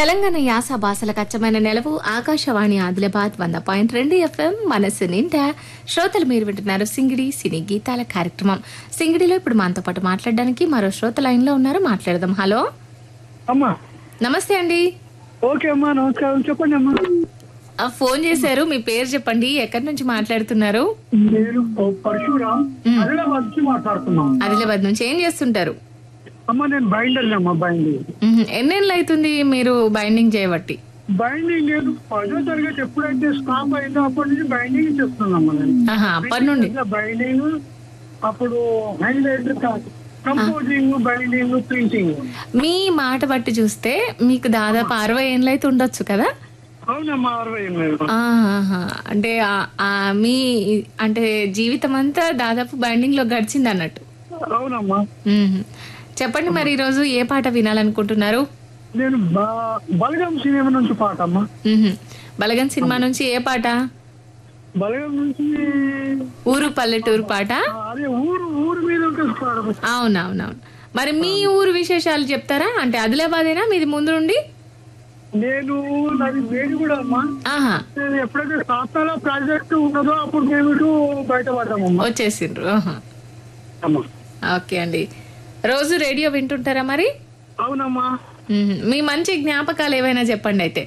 తెలంగాణ యాస భాషలకు అచ్చమైన నెలవు ఆకాశవాణి ఆదిలాబాద్ వంద పాయింట్ రెండు ఎఫ్ఎం మనస్సు నిండా శ్రోతలు మీరు వింటున్నారు సింగిడి సినీ గీతాల కార్యక్రమం సింగిడిలో ఇప్పుడు మనతో పాటు మాట్లాడడానికి మరో శ్రోత లైన్ లో ఉన్నారు మాట్లాడదాం హలో అమ్మా నమస్తే అండి ఓకే అమ్మా నమస్కారం చెప్పండి అమ్మా ఆ, ఫోన్ చేశారు మీ పేరు చెప్పండి ఎక్కడి నుంచి మాట్లాడుతున్నారు నేను పరశురామ్ ఆదిలాబాద్ నుంచి మాట్లాడుతున్నాం ఆదిలాబాద్ నుంచి ఏం చేస్తుంటారు అమ్మా నేను బైండర్ అమ్మా బైండింగ్ మ్మ్. ఎన్నేళ్ళు అవుతుంది మీరు బైండింగ్ చేయబట్టి బైండింగ్ నేను పదో తరగతి ఎప్పుడైతే స్టాప్ అయిందో అప్పటి నుంచి బైండింగ్ చేస్తున్నామ్మా నేను ఆహా అప్పటి నుండి బైండింగ్ అప్పుడు హైలైట్ కంపోజింగ్ బైండింగ్ ప్రింటింగ్ మీ మాట బట్టి చూస్తే మీకు దాదాపు అరవై ఏళ్ళు అయితే ఉండొచ్చు కదా అవునమ్మా అరవై ఎనిమిది ఆహాహా. అంటే ఆ- ఆ మీ అంటే జీవితం అంతా దాదాపు బైండింగ్ లో గడిచింది అన్నట్టు అవునమ్మా మ్మ్. చెప్పండి మరి ఈరోజు ఏ పాట వినాలనుకుంటున్నారు నేను బ- బలగం సినిమా నుంచి పాట అమ్మా మ్మ్. బలగన్ సినిమా నుంచి ఏ పాట బలగం నుంచి ఊరు పల్లెటూరు పాట ఆ, అదే ఊరు ఊరు మీద ఉంటుంది పాట అవునవునవును మరి మీ ఊరు విశేషాలు చెప్తారా అంటే ఆదిలాబాదేనా మీది ముందు నుండి నేను నాది వేడి కూడా అమ్మా ఆహా నేను ఎప్పుడైతే సాతాల ప్రాజెక్ట్ ఉన్నదో అప్పుడు మేము ఇటు బయటపడ్డామమ్మా వచ్చేసిండ్రు ఆహా. అమ్మా ఓకే అండి రోజు రేడియో వింటుంటారా మరి అవునమ్మా మ్మ్. మీ మంచి జ్ఞాపకాలు ఏవైనా చెప్పండి అయితే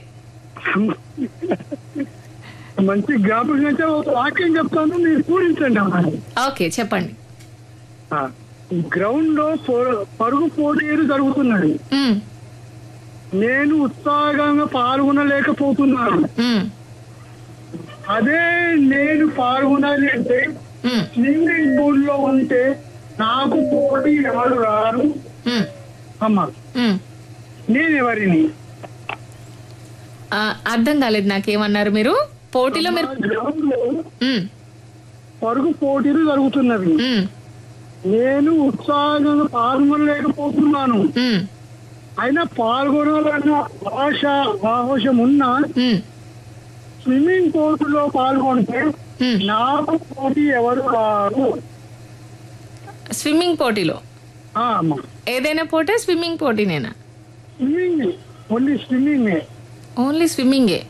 మంచి జ్ఞాపకం అయితే ఒక వాక్యం చెప్తాను మీరు పూరించండి అమ్మా ఓకే చెప్పండి గ్రౌండ్ లో పో- పరుగు పోటీలు జరుగుతున్నది మ్మ్. నేను ఉత్సాహంగా పాల్గొనలేకపోతున్నాను మ్మ్. అదే నేను పాల్గొనాలి అంటే మ్మ్. స్విమ్మింగ్ పూల్ లో ఉంటే నాకు పోటీ ఎవరు రారు మ్మ్. అమ్మా మ్మ్. నేను ఎవరిని ఆ, అర్థం కాలేదు నాకేమన్నారు మీరు పోటీలో మీరు గ్రౌండ్ లో మ్మ్. పరుగు పోటీలు జరుగుతున్నవి మ్మ్. నేను ఉత్సాహంగా పాల్గొనలేకపోతున్నాను మ్మ్. అయినా పాల్గొనాలన్న ఆశ ఆహోషం ఉన్న మ్మ్. స్విమ్మింగ్ కోర్టులో పాల్గొంటే మ్మ్. నాకు పోటీ ఎవరు రారు స్విమ్మింగ్ పోటీలో ఆ, అమ్మా ఏదైనా పోటీ స్విమ్మింగ్ పోటీనేనా స్విమ్మింగ్ ఓన్లీ స్విమ్మింగ్ ఓన్లీ స్విమ్మింగే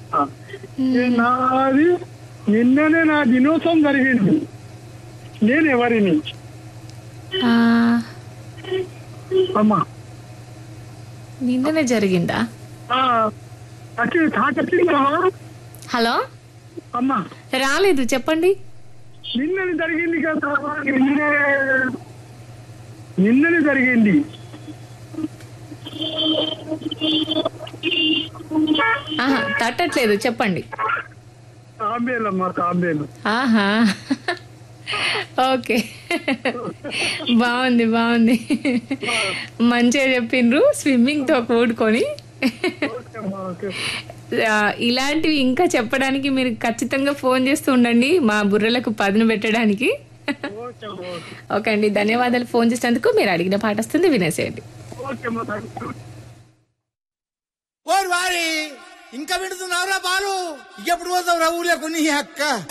నాది నిన్ననే నా దినోత్సవం జరిగింది నేను ఎవరిని ఆ, అమ్మా నిన్ననే జరిగిందా ఆ, వచ్చింది థాట్ వచ్చిందా హలో అమ్మా రాలేదు చెప్పండి నిన్ననే జరిగింది కదా నిన్నే నిన్ననే జరిగింది ఆహా తట్టట్లేదు చెప్పండి తాంబేలు అమ్మా తాంబేలు ఆహా ఓకే బాగుంది బాగుంది మంచిగా చెప్పిండ్రు స్విమ్మింగ్ తో కూడుకొని ఓకే అమ్మా ఓకే ఆ, ఇలాంటివి ఇంకా చెప్పడానికి మీరు ఖచ్చితంగా ఫోన్ చేస్తూ ఉండండి మా బుర్రలకు పదును పెట్టడానికి ఓకే అమ్మా ఓకే ఓకే అండి ధన్యవాదాలు ఫోన్ చేసినందుకు మీరు అడిగిన పాట వస్తుంది వినేసేయండి ఓకే అమ్మా థ్యాంక్ యూ ఓరి వారి ఇంకా వింటున్నావురా బాలు ఎప్పుడు పోతావు రా ఊర్లో కొన్ని అక్క